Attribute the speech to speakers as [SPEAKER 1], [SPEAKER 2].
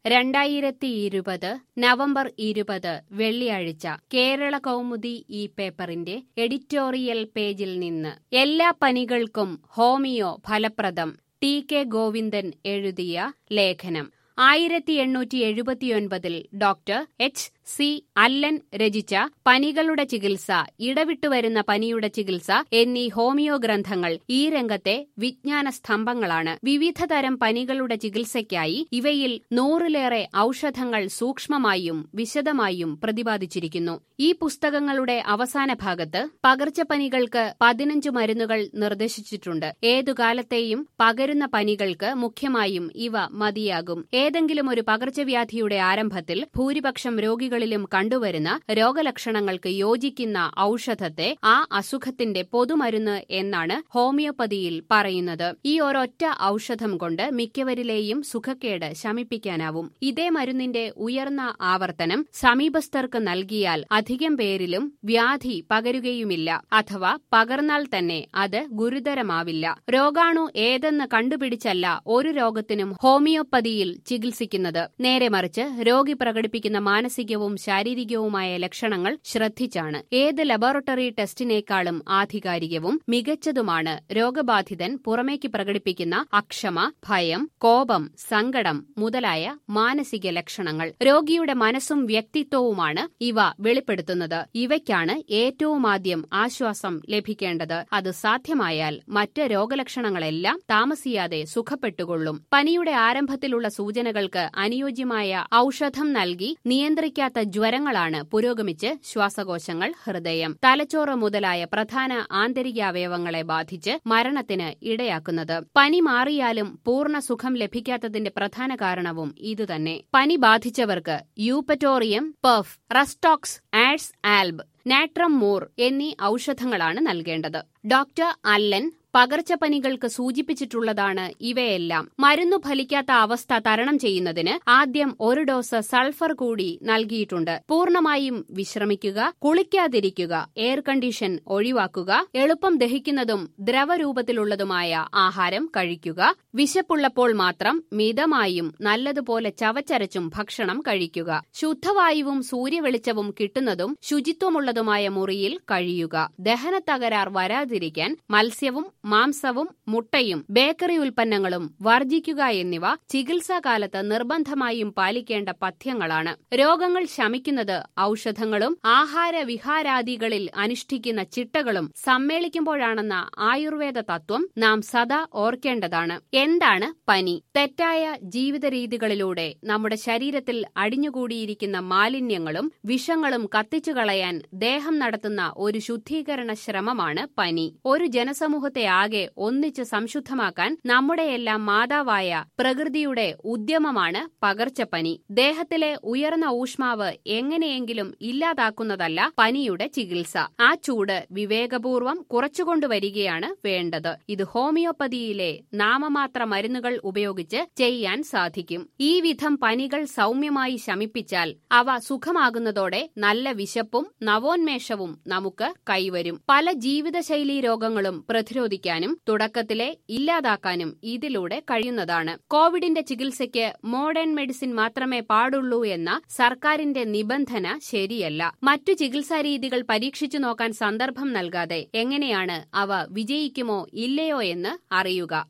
[SPEAKER 1] രണ്ടായിരത്തി ഇരുപത് നവംബർ ഇരുപത് വെള്ളിയാഴ്ച കേരള കൗമുദി ഈ പേപ്പറിന്റെ എഡിറ്റോറിയൽ പേജിൽ നിന്ന് എല്ലാ പനികൾക്കും ഹോമിയോ ഫലപ്രദം ടി കെ ഗോവിന്ദൻ എഴുതിയ ലേഖനം ആയിരത്തി എണ്ണൂറ്റി എഴുപത്തിയൊൻപതിൽ ഡോക്ടർ എച്ച് സി അല്ലൻ രചിച്ച പനികളുടെ ചികിത്സ ഇടവിട്ടുവരുന്ന പനിയുടെ ചികിത്സ എന്നീ ഹോമിയോ ഗ്രന്ഥങ്ങൾ ഈ രംഗത്തെ വിജ്ഞാന സ്തംഭങ്ങളാണ് വിവിധതരം പനികളുടെ ചികിത്സയ്ക്കായി ഇവയിൽ നൂറിലേറെ ഔഷധങ്ങൾ സൂക്ഷ്മമായും വിശദമായും പ്രതിപാദിച്ചിരിക്കുന്നു ഈ പുസ്തകങ്ങളുടെ അവസാന ഭാഗത്ത് പകർച്ചപ്പനികൾക്ക് പതിനഞ്ച് മരുന്നുകൾ നിർദ്ദേശിച്ചിട്ടുണ്ട് ഏതു കാലത്തെയും പകരുന്ന പനികൾക്ക് മുഖ്യമായും ഇവ മതിയാകും ഏതെങ്കിലും ഒരു പകർച്ചവ്യാധിയുടെ ആരംഭത്തിൽ ഭൂരിപക്ഷം രോഗികളിലും കണ്ടുവരുന്ന രോഗലക്ഷണങ്ങൾക്ക് യോജിക്കുന്ന ഔഷധത്തെ ആ അസുഖത്തിന്റെ പൊതുമരുന്ന് എന്നാണ് ഹോമിയോപ്പതിയിൽ പറയുന്നത് ഈ ഒരൊറ്റ ഔഷധം കൊണ്ട് മിക്കവരിലെയും സുഖക്കേട് ശമിപ്പിക്കാനാവും ഇതേ മരുന്നിന്റെ ഉയർന്ന ആവർത്തനം സമീപസ്ഥർക്ക് നൽകിയാൽ അധികം പേരിലും വ്യാധി പകരുകയുമില്ല അഥവാ പകർന്നാൽ തന്നെ അത് ഗുരുതരമാവില്ല രോഗാണു ഏതെന്ന് കണ്ടുപിടിച്ചല്ല ഒരു രോഗത്തിനും ഹോമിയോപ്പതിയിൽ ചികിത്സിക്കുന്നത് നേരെ മറിച്ച് രോഗി പ്രകടിപ്പിക്കുന്ന മാനസികവും ശാരീരികവുമായ ലക്ഷണങ്ങൾ ശ്രദ്ധിച്ചാണ് ഏത് ലബോറട്ടറി ടെസ്റ്റിനേക്കാളും ആധികാരികവും മികച്ചതുമാണ് രോഗബാധിതൻ പുറമേക്ക് പ്രകടിപ്പിക്കുന്ന അക്ഷമ ഭയം കോപം സങ്കടം മുതലായ മാനസിക ലക്ഷണങ്ങൾ രോഗിയുടെ മനസ്സും വ്യക്തിത്വവുമാണ് ഇവ വെളിപ്പെടുത്തുന്നത് ഇവയ്ക്കാണ് ഏറ്റവും ആദ്യം ആശ്വാസം ലഭിക്കേണ്ടത് അത് സാധ്യമായാൽ മറ്റ് രോഗലക്ഷണങ്ങളെല്ലാം താമസിയാതെ സുഖപ്പെട്ടുകൊള്ളും പനിയുടെ ആരംഭത്തിലുള്ള സൂചനകൾക്ക് അനുയോജ്യമായ ഔഷധം നൽകി നിയന്ത്രിക്കാത്ത ജ്വരങ്ങളാണ് പുരോഗമിച്ച് ശ്വാസകോശങ്ങൾ ഹൃദയം തലച്ചോറ് മുതലായ പ്രധാന ആന്തരികാവയവങ്ങളെ ബാധിച്ച് മരണത്തിന് ഇടയാക്കുന്നത് പനി മാറിയാലും പൂർണ്ണ സുഖം ലഭിക്കാത്തതിന്റെ പ്രധാന കാരണവും ഇതുതന്നെ പനി ബാധിച്ചവർക്ക് eupatorium perf rhus tox ars alb natrum mur എന്നീ ഔഷധങ്ങളാണ് നൽകേണ്ടത് ഡോക്ടർ അല്ലൻ പകർച്ചപ്പനികൾക്ക് സൂചിപ്പിച്ചിട്ടുള്ളതാണ് ഇവയെല്ലാം മരുന്നു ഫലിക്കാത്ത അവസ്ഥ തരണം ചെയ്യുന്നതിന് ആദ്യം ഒരു ഡോസ് സൾഫർ കൂടി നൽകിയിട്ടുണ്ട് പൂർണ്ണമായും വിശ്രമിക്കുക കുളിക്കാതിരിക്കുക എയർ കണ്ടീഷൻ ഒഴിവാക്കുക എളുപ്പം ദഹിക്കുന്നതും ദ്രവരൂപത്തിലുള്ളതുമായ ആഹാരം കഴിക്കുക വിശപ്പുള്ളപ്പോൾ മാത്രം മിതമായും നല്ലതുപോലെ ചവച്ചരച്ചും ഭക്ഷണം കഴിക്കുക ശുദ്ധവായുവും സൂര്യവെളിച്ചവും കിട്ടുന്നതും ശുചിത്വമുള്ളതുമായ മുറിയിൽ കഴിയുക ദഹന തകരാർ വരാതിരിക്കാൻ മത്സ്യവും മാംസവും മുട്ടയും ബേക്കറി ഉൽപ്പന്നങ്ങളും വർജിക്കുക എന്നിവ ചികിത്സാകാലത്ത് നിർബന്ധമായും പാലിക്കേണ്ട പഥ്യങ്ങളാണ് രോഗങ്ങൾ ശമിക്കുന്നത് ഔഷധങ്ങളും ആഹാര വിഹാരാദികളിൽ അനുഷ്ഠിക്കുന്ന ചിട്ടകളും സമ്മേളിക്കുമ്പോഴാണെന്ന ആയുർവേദ തത്വം നാം സദാ ഓർക്കേണ്ടതാണ് എന്താണ് പനി തെറ്റായ ജീവിത രീതികളിലൂടെ നമ്മുടെ ശരീരത്തിൽ അടിഞ്ഞുകൂടിയിരിക്കുന്ന മാലിന്യങ്ങളും വിഷങ്ങളും കത്തിച്ചു കളയാൻ ദേഹം നടത്തുന്ന ഒരു ശുദ്ധീകരണ ശ്രമമാണ് പനി ഒരു ജനസമൂഹത്തെ ആകെ ഒന്നിച്ച് സംശുദ്ധമാക്കാൻ നമ്മുടെയെല്ലാം മാതാവായ പ്രകൃതിയുടെ ഉദ്യമമാണ് പകർച്ചപ്പനി ദേഹത്തിലെ ഉയർന്ന ഊഷ്മാവ് എങ്ങനെയെങ്കിലും ഇല്ലാതാക്കുന്നതല്ല പനിയുടെ ചികിത്സ ആ ചൂട് വിവേകപൂർവം കുറച്ചുകൊണ്ടുവരികയാണ് വേണ്ടത് ഇത് ഹോമിയോപ്പതിയിലെ നാമമാത്ര മരുന്നുകൾ ഉപയോഗിച്ച് ചെയ്യാൻ സാധിക്കും ഈ വിധം പനികൾ സൗമ്യമായി ശമിപ്പിച്ചാൽ അവ സുഖമാകുന്നതോടെ നല്ല വിശപ്പും നവോന്മേഷവും നമുക്ക് കൈവരും പല ജീവിതശൈലീ രോഗങ്ങളും പ്രതിരോധിക്കാനും തുടക്കത്തിലെ ഇല്ലാതാക്കാനും ഇതിലൂടെ കഴിയുന്നതാണ് കോവിഡിന്റെ ചികിത്സയ്ക്ക് മോഡേൺ മെഡിസിൻ മാത്രമേ പാടുള്ളൂ എന്ന സർക്കാരിന്റെ നിബന്ധന ശരിയല്ല മറ്റു ചികിത്സാ രീതികൾ പരീക്ഷിച്ചു നോക്കാൻ സന്ദർഭം നൽകാതെ എങ്ങനെയാണ് അവ വിജയിക്കുമോ ഇല്ലയോ എന്ന് അറിയുക